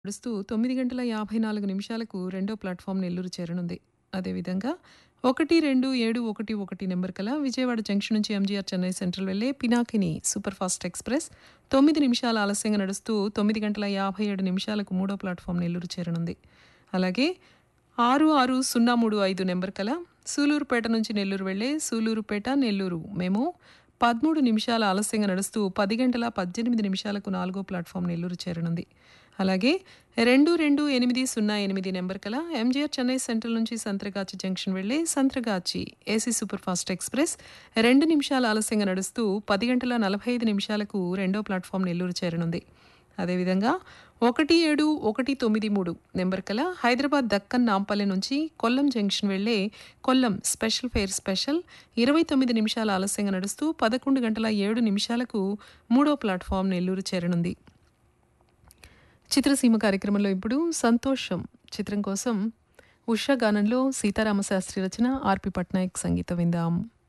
నడుస్తూ 9 గంటల 54 నిమిషాలకు రెండో ప్లాట్‌ఫామ్ నెల్లూరు చేరనుంది. అదేవిధంగా 1, 2, 7, 1, 1 నెంబర్ కల విజయవాడ జంక్షన్ నుంచి ఎంజీఆర్ చెన్నై సెంట్రల్ వెళ్లే పినాకిని సూపర్ ఫాస్ట్ ఎక్స్‌ప్రెస్ 9 నిమిషాల ఆలస్యంగా నడుస్తూ 9 గంటల 57 నిమిషాలకు మూడో ప్లాట్‌ఫామ్ నెల్లూరు చేరనుంది. అలాగే 6, 6, 035 నెంబర్ కల సూలూరుపేట నుంచి నెల్లూరు వెళ్లే సూలూరుపేట నెల్లూరు మెము 13 నిమిషాల ఆలస్యంగా నడుస్తూ 10 గంటల 18 నిమిషాలకు నాలుగో ప్లాట్‌ఫామ్ నెల్లూరు చేరనుంది. అలాగే 2, 2, 8, 08 నెంబర్ కల ఎంజీఆర్ చెన్నై సెంట్రల్ నుంచి సంత్రగాచి జంక్షన్ వెళ్లే Santragachi AC super fast express 2 నిమిషాల ఆలస్యంగా నడుస్తూ 10 గంటల 45 నిమిషాలకు రెండో ప్లాట్‌ఫామ్ నెల్లూరు చేరనుంది. అదేవిధంగా 1, 7, 193 నెంబర్ కల హైదరాబాద్ దక్కన్ నాంపల్లి నుంచి కొల్లం జంక్షన్ వెళ్లే కొల్లం స్పెషల్ ఫెయిర్ స్పెషల్ 29 నిమిషాల ఆలస్యంగా నడుస్తూ 11 గంటల 7 నిమిషాలకు మూడో ప్లాట్‌ఫామ్ నెల్లూరు చేరనుంది. చిత్రసీమ కార్యక్రమంలో ఇప్పుడు 'సంతోషం' చిత్రం కోసం ఉషా గానంలో సీతారామశాస్త్రి రచన, ఆర్‌పి పట్నాయక్ సంగీతం విందాం.